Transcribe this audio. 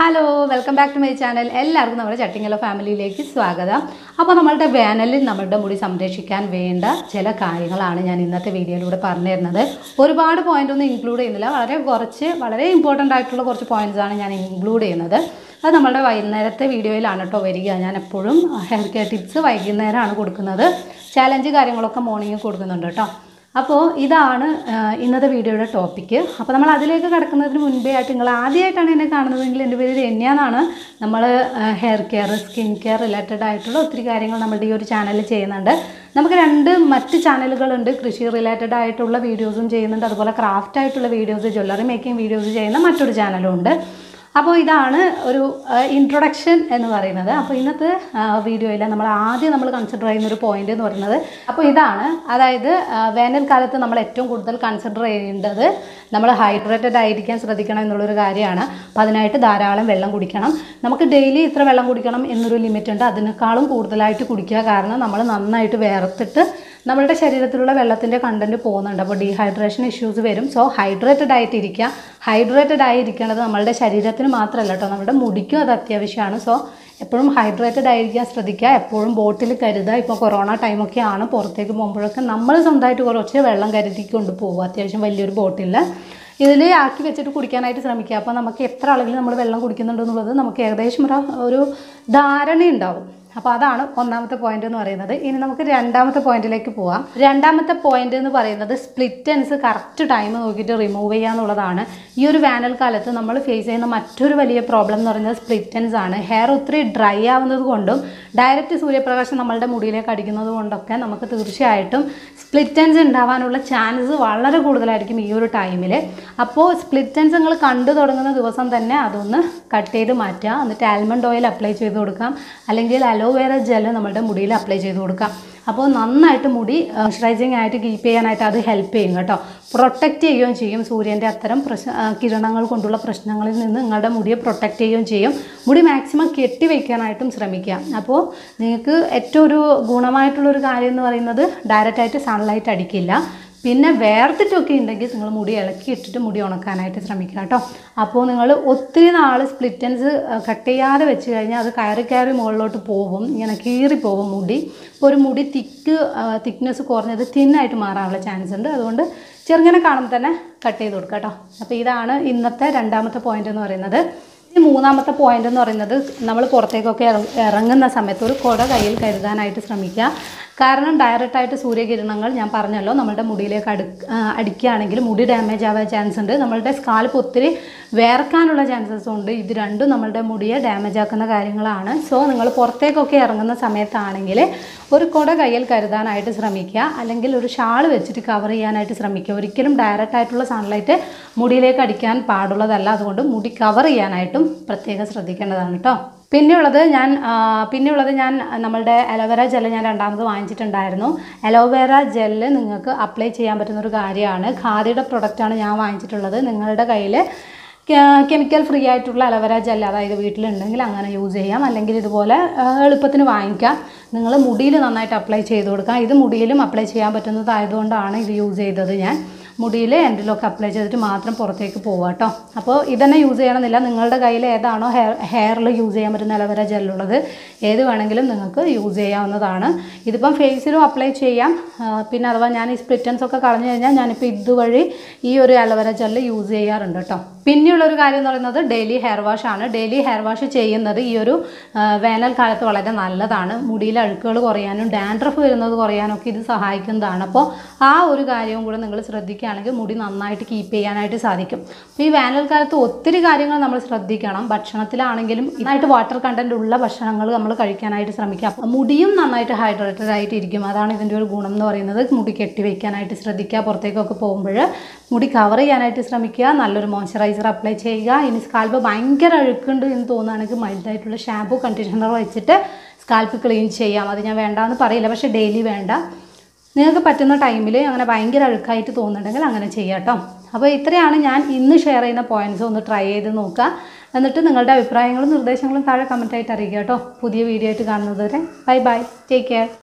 hello welcome back to my channel എല്ലാവർക്കും നമ്മുടെ ചട്ടിങ്ങല ഫാമിലിയിലേക്ക് സ്വാഗതം അപ്പോൾ നമ്മളുടെ വേനലിൽ നമ്മളുടെ മുടി സംരക്ഷിക്കാൻ വേണ്ട ചില കാര്യങ്ങളാണ് ഞാൻ ഇന്നത്തെ വീഡിയോയിലൂടെ പറഞ്ഞു തരുന്നത് ഒരുപാട് പോയിന്റ് ഒന്നും ഇൻക്ലൂഡ് ചെയ്യുന്നില്ല വളരെ കുറച്ച് വളരെ ഇമ്പോർട്ടൻ്റ് ആയിട്ടുള്ള കുറച്ച് പോയിന്റ്സ് ആണ് ഞാൻ ഇൻക്ലൂഡ് ചെയ്യുന്നത് അത് നമ്മളുടെ വൈകുന്നേരത്തെ വീഡിയോയിലാണ് കേട്ടോ വരിക ഞാൻ എപ്പോഴും ഹെയർ കെയർ ടിപ്സ് വൈകുന്നേരമാണ് കൊടുക്കുന്നത് ചാലഞ്ച് കാര്യങ്ങളൊക്കെ മോർണിംഗ് കൊടുക്കുന്നുണ്ട് കേട്ടോ അപ്പോൾ ഇതാണ് ആ, ഇന്നത്തെ വീഡിയോയുടെ ടോപ്പിക്ക് അപ്പോൾ നമ്മൾ അതിലേക്ക് കിടക്കുന്നതിന് മുൻപേ ആയിട്ട് നിങ്ങൾ ആദ്യമായിട്ടാണ് എന്നെ കാണുന്നതെങ്കിൽ എൻ്റെ പേര് രന്യാന്നാണ് നമ്മൾ hair care skin care related ആയിട്ടുള്ള ഒത്തിരി കാര്യങ്ങൾ നമ്മുടെ ഈ ഒരു ചാനലിൽ ചെയ്യുന്നുണ്ട് നമുക്ക് രണ്ട് മറ്റ് ചാനലുകളുണ്ട് കൃഷി റിലേറ്റഡ് ആയിട്ടുള്ള വീഡിയോസും ചെയ്യുന്നുണ്ട് അതുപോലെ ക്രാഫ്റ്റ് ആയിട്ടുള്ള വീഡിയോസ് ജ്വല്ലറി മേക്കിംഗ് വീഡിയോസ് ചെയ്യുന്ന മറ്റൊരു ചാനലും ഉണ്ട് അപ്പോൾ ഇതാണ് ഒരു ഇൻട്രൊഡക്ഷൻ എന്ന് പറയുന്നത് അപ്പോൾ ഇന്നത്തെ വീഡിയോയിൽ നമ്മൾ ആദ്യം നമ്മൾ കൺസിഡർ ചെയ്യുന്ന ഒരു പോയിന്റ് എന്ന് പറയുന്നത് അപ്പോൾ ഇതാണ് അതായത് ആ, വേനൽക്കാലത്ത് നമ്മൾ ഏറ്റവും കൂടുതൽ കൺസിഡർ ചെയ്യേണ്ടത് നമ്മൾ ഹൈഡ്രേറ്റഡ് ആയിരിക്കാൻ ശ്രദ്ധിക്കണം എന്നുള്ളൊരു കാര്യമാണ് അപ്പോൾ അതിനായിട്ട് ധാരാളം വെള്ളം കുടിക്കണം നമുക്ക് ഡെയിലി ഇത്ര വെള്ളം കുടിക്കണം എന്നൊരു ലിമിറ്റ് ഉണ്ട് അതിനേക്കാളും കൂടുതലായിട്ട് കുടിക്കുക കാരണം നമ്മൾ നന്നായിട്ട് വേർത്തിട്ട് നമ്മളുടെ ശരീരത്തിലുള്ള വെള്ളത്തിൻ്റെ കണ്ടൻറ്റ് പോകുന്നുണ്ട് അപ്പോൾ ഡീഹൈഡ്രേഷൻ ഇഷ്യൂസ് വരും സോ ഹൈഡ്രേറ്റഡ് ആയിട്ട് ഇരിക്കുക ഹൈഡ്രേറ്റഡ് ആയിരിക്കേണ്ടത് നമ്മളുടെ ശരീരത്തിന് മാത്രമല്ല കേട്ടോ നമ്മുടെ മുടിക്കും അത് അത്യാവശ്യമാണ് സോ എപ്പോഴും ഹൈഡ്രേറ്റഡ് ആയിരിക്കാൻ ശ്രദ്ധിക്കുക എപ്പോഴും ബോട്ടിൽ കരുതുക ഇപ്പോൾ കൊറോണ ടൈമൊക്കെ ആണ് പുറത്തേക്ക് പോകുമ്പോഴൊക്കെ നമ്മൾ സ്വന്തമായിട്ട് കുറച്ച് വെള്ളം കരുതിക്കൊണ്ട് പോകും അത്യാവശ്യം വലിയൊരു ബോട്ടിൽ ഇതിൽ ആക്കി വെച്ചിട്ട് കുടിക്കാനായിട്ട് ശ്രമിക്കുക അപ്പോൾ നമുക്ക് എത്ര അളവിൽ നമ്മൾ വെള്ളം കുടിക്കുന്നുണ്ടെന്നുള്ളത് നമുക്ക് ഏകദേശം ഒരു ഒരു ധാരണയുണ്ടാവും അപ്പോൾ അതാണ് ഒന്നാമത്തെ പോയിന്റ് എന്ന് പറയുന്നത് ഇനി നമുക്ക് രണ്ടാമത്തെ പോയിന്റിലേക്ക് പോവാം രണ്ടാമത്തെ പോയിന്റ് എന്ന് പറയുന്നത് സ്പ്ലിറ്റൻസ് കറക്റ്റ് ടൈം നോക്കിയിട്ട് റിമൂവ് ചെയ്യുക എന്നുള്ളതാണ് ഈ ഒരു വേനൽക്കാലത്ത് നമ്മൾ ഫേസ് ചെയ്യുന്ന മറ്റൊരു വലിയ പ്രോബ്ലം എന്ന് പറയുന്നത് സ്പ്ലിറ്റൻസ് ആണ് ഹെയർ ഒത്തിരി ഡ്രൈ ആവുന്നത് കൊണ്ടും ഡയറക്റ്റ് സൂര്യപ്രകാശം നമ്മളുടെ മുടിയിലേക്ക് അടിക്കുന്നത് കൊണ്ടൊക്കെ നമുക്ക് തീർച്ചയായിട്ടും സ്പ്ലിറ്റൻസ് ഉണ്ടാവാനുള്ള ചാൻസ് വളരെ കൂടുതലായിരിക്കും ഈ ഒരു ടൈമിൽ അപ്പോൾ സ്പ്ലിറ്റൻസ് നിങ്ങൾ കണ്ടു തുടങ്ങുന്ന ദിവസം തന്നെ അതൊന്ന് കട്ട് ചെയ്ത് മാറ്റുക എന്നിട്ട് ആൽമണ്ട് ഓയിൽ അപ്ലൈ ചെയ്ത് കൊടുക്കാം അല്ലെങ്കിൽ അലോവേറ ജെൽ നമ്മുടെ മുടിയിൽ അപ്ലൈ ചെയ്ത് കൊടുക്കാം അപ്പോൾ നന്നായിട്ട് മുടി മോയ്സ്ചറൈസിങ് ആയിട്ട് കീപ്പ് ചെയ്യാനായിട്ട് അത് ഹെൽപ്പ് ചെയ്യും കേട്ടോ പ്രൊട്ടക്റ്റ് ചെയ്യുകയും ചെയ്യും സൂര്യൻ്റെ അത്തരം പ്രശ്ന ആ, കിരണങ്ങൾ കൊണ്ടുള്ള പ്രശ്നങ്ങളിൽ നിന്ന് നിങ്ങളുടെ മുടിയെ പ്രൊട്ടക്റ്റ് ചെയ്യുകയും ചെയ്യും മുടി മാക്സിമം കെട്ടി വയ്ക്കാനായിട്ടും ശ്രമിക്കുക അപ്പോൾ നിങ്ങൾക്ക് ഏറ്റവും ഒരു ഗുണമായിട്ടുള്ളൊരു കാര്യം എന്ന് പറയുന്നത് ഡയറക്റ്റായിട്ട് സൺലൈറ്റ് അടിക്കില്ല പിന്നെ വേർത്തിട്ടൊക്കെ ഉണ്ടെങ്കിൽ നിങ്ങൾ മുടി ഇളക്കി ഇട്ടിട്ട് മുടി ഉണക്കാനായിട്ട് ശ്രമിക്കുക കേട്ടോ അപ്പോൾ നിങ്ങൾ ഒത്തിരി നാൾ സ്പ്ലിറ്റൻസ് കട്ട് ചെയ്യാതെ വെച്ച് കഴിഞ്ഞാൽ അത് കയറി കയറി മുകളിലോട്ട് പോകും ഇങ്ങനെ കീറി പോകും മുടി അപ്പോൾ ഒരു മുടി തിക്ക് തിക്നെസ് കുറഞ്ഞത് തിന്നായിട്ട് മാറാനുള്ള ചാൻസ് ഉണ്ട് അതുകൊണ്ട് ചെറുങ്ങനെ കാണുമ്പോൾ തന്നെ കട്ട് ചെയ്ത് കൊടുക്കുക കേട്ടോ അപ്പോൾ ഇതാണ് ഇന്നത്തെ രണ്ടാമത്തെ പോയിന്റ് എന്ന് പറയുന്നത് ഈ മൂന്നാമത്തെ പോയിന്റ് എന്ന് പറയുന്നത് നമ്മൾ പുറത്തേക്കൊക്കെ ഇറ- ഇറങ്ങുന്ന സമയത്ത് ഒരു കുട കയ്യിൽ കരുതാനായിട്ട് ശ്രമിക്കുക കാരണം ഡയറക്റ്റായിട്ട് സൂര്യകിരണങ്ങൾ ഞാൻ പറഞ്ഞല്ലോ നമ്മളുടെ മുടിയിലേക്ക് അടു ആ, അടിക്കുകയാണെങ്കിൽ മുടി ഡാമേജ് ആവാൻ ചാൻസ് ഉണ്ട് നമ്മളുടെ സ്കാൽപ്പ് ഒത്തിരി വേർക്കാനുള്ള ചാൻസസ് ഉണ്ട് ഇത് രണ്ടും നമ്മളുടെ മുടിയെ ഡാമേജ് ആക്കുന്ന കാര്യങ്ങളാണ് സോ നിങ്ങൾ പുറത്തേക്കൊക്കെ ഇറങ്ങുന്ന സമയത്താണെങ്കിൽ ഒരു കുട കയ്യിൽ കരുതാനായിട്ട് ശ്രമിക്കുക അല്ലെങ്കിൽ ഒരു ഷാൾ വെച്ചിട്ട് കവർ ചെയ്യാനായിട്ട് ശ്രമിക്കുക ഒരിക്കലും ഡയറക്റ്റ് ആയിട്ടുള്ള സൺലൈറ്റ് മുടിയിലേക്ക് അടിക്കാൻ പാടുള്ളതല്ല അതുകൊണ്ട് മുടി കവർ ചെയ്യാനായിട്ടും പ്രത്യേകം ശ്രദ്ധിക്കേണ്ടതാണ് കേട്ടോ പിന്നെയുള്ളത് ഞാൻ ആ, പിന്നെയുള്ളത് ഞാൻ നമ്മളുടെ അലോവേറ ജെല്ല് ഞാൻ രണ്ടാമത് വാങ്ങിച്ചിട്ടുണ്ടായിരുന്നു അലോവേറ ജെല്ല് നിങ്ങൾക്ക് അപ്ലൈ ചെയ്യാൻ പറ്റുന്ന ഒരു കാര്യമാണ് ഖാദിയുടെ പ്രൊഡക്റ്റാണ് ഞാൻ വാങ്ങിച്ചിട്ടുള്ളത് നിങ്ങളുടെ കയ്യിൽ കെമിക്കൽ ഫ്രീ ആയിട്ടുള്ള അലവര ജെൽ അതായത് വീട്ടിലുണ്ടെങ്കിൽ അങ്ങനെ യൂസ് ചെയ്യാം അല്ലെങ്കിൽ ഇതുപോലെ ആ, എളുപ്പത്തിന് വാങ്ങിക്കാം നിങ്ങൾ മുടിയിൽ നന്നായിട്ട് അപ്ലൈ ചെയ്ത് കൊടുക്കാം ഇത് മുടിയിലും അപ്ലൈ ചെയ്യാൻ പറ്റുന്നതായതുകൊണ്ടാണ് ഇത് യൂസ് ചെയ്തത് ഞാൻ മുടിയിൽ എൻഡിലൊക്കെ അപ്ലൈ ചെയ്തിട്ട് മാത്രം പുറത്തേക്ക് പോവുക കേട്ടോ അപ്പോൾ ഇതന്നെ യൂസ് ചെയ്യണമെന്നില്ല നിങ്ങളുടെ കയ്യിൽ ഏതാണോ ഹെയർ ഹെയറിൽ യൂസ് ചെയ്യാൻ പറ്റുന്ന അലവര ജെല്ലുള്ളത് ഏത് വേണമെങ്കിലും നിങ്ങൾക്ക് യൂസ് ചെയ്യാവുന്നതാണ് ഇതിപ്പം ഫേസിലും അപ്ലൈ ചെയ്യാം ആ, പിന്നെ അഥവാ ഞാൻ ഈ സ്പ്ലിറ്റൻസ് ഒക്കെ കളഞ്ഞു കഴിഞ്ഞാൽ ഞാനിപ്പോൾ ഇതുവഴി ഈ ഒരു അലവര ജെല്ല് യൂസ് ചെയ്യാറുണ്ട് കേട്ടോ പിന്നെയുള്ള ഒരു കാര്യം എന്ന് പറയുന്നത് ഡെയിലി ഹെയർ വാഷ് ആണ് ഡെയിലി ഹെയർ വാഷ് ചെയ്യുന്നത് ഈ ഒരു ആ, വേനൽക്കാലത്ത് വളരെ നല്ലതാണ് മുടിയിലെ അഴുക്കുകൾ കുറയാനും ഡാൻഡ്രഫ് വരുന്നത് കുറയാനും ഒക്കെ ഇത് സഹായിക്കുന്നതാണ് അപ്പോൾ ആ ഒരു കാര്യവും കൂടെ നിങ്ങൾ ശ്രദ്ധിക്കുകയാണെങ്കിൽ മുടി നന്നായിട്ട് കീപ്പ് ചെയ്യാനായിട്ട് സാധിക്കും അപ്പോൾ ഈ വേനൽക്കാലത്ത് ഒത്തിരി കാര്യങ്ങൾ നമ്മൾ ശ്രദ്ധിക്കണം ഭക്ഷണത്തിലാണെങ്കിലും നന്നായിട്ട് വാട്ടർ കണ്ടന്റ് ഉള്ള ഭക്ഷണങ്ങൾ നമ്മൾ കഴിക്കാനായിട്ട് ശ്രമിക്കുക അപ്പോൾ മുടിയും നന്നായിട്ട് ഹൈഡ്രേറ്റഡ് ആയിട്ട് ഇരിക്കും അതാണ് ഇതിൻ്റെ ഒരു ഗുണം എന്ന് പറയുന്നത് മുടി കെട്ടി വയ്ക്കാനായിട്ട് ശ്രദ്ധിക്കുക പുറത്തേക്കൊക്കെ പോകുമ്പോൾ മുടി കവർ ചെയ്യാനായിട്ട് ശ്രമിക്കുക നല്ലൊരു മോയ്സ്ചറൈസർ അപ്ലൈ ചെയ്യുക ഇനി സ്കാൽപ്പ് ഭയങ്കര അഴുക്കുണ്ട് എന്ന് തോന്നുകയാണെങ്കിൽ മൈൽഡായിട്ടുള്ള ഷാമ്പു കണ്ടീഷണർ വെച്ചിട്ട് സ്കാൽപ്പ് ക്ലീൻ ചെയ്യാം അത് ഞാൻ വേണ്ടാന്ന് പറയില്ല പക്ഷേ ഡെയിലി വേണ്ട നിങ്ങൾക്ക് പറ്റുന്ന ടൈമിൽ അങ്ങനെ ഭയങ്കര അഴുക്കായിട്ട് തോന്നുന്നുണ്ടെങ്കിൽ അങ്ങനെ ചെയ്യാം കേട്ടോ അപ്പോൾ ഇത്രയാണ് ഞാൻ ഇന്ന് ഷെയർ ചെയ്യുന്ന പോയിന്റ്സ് ഒന്ന് ട്രൈ ചെയ്ത് നോക്കുക എന്നിട്ട് നിങ്ങളുടെ അഭിപ്രായങ്ങളും നിർദ്ദേശങ്ങളും താഴെ കമൻറ്റായിട്ട് അറിയിക്കുക കേട്ടോ പുതിയ വീഡിയോ ആയിട്ട് കാണുന്നത് വരെ ബൈ ബൈ ടേക്ക് കെയർ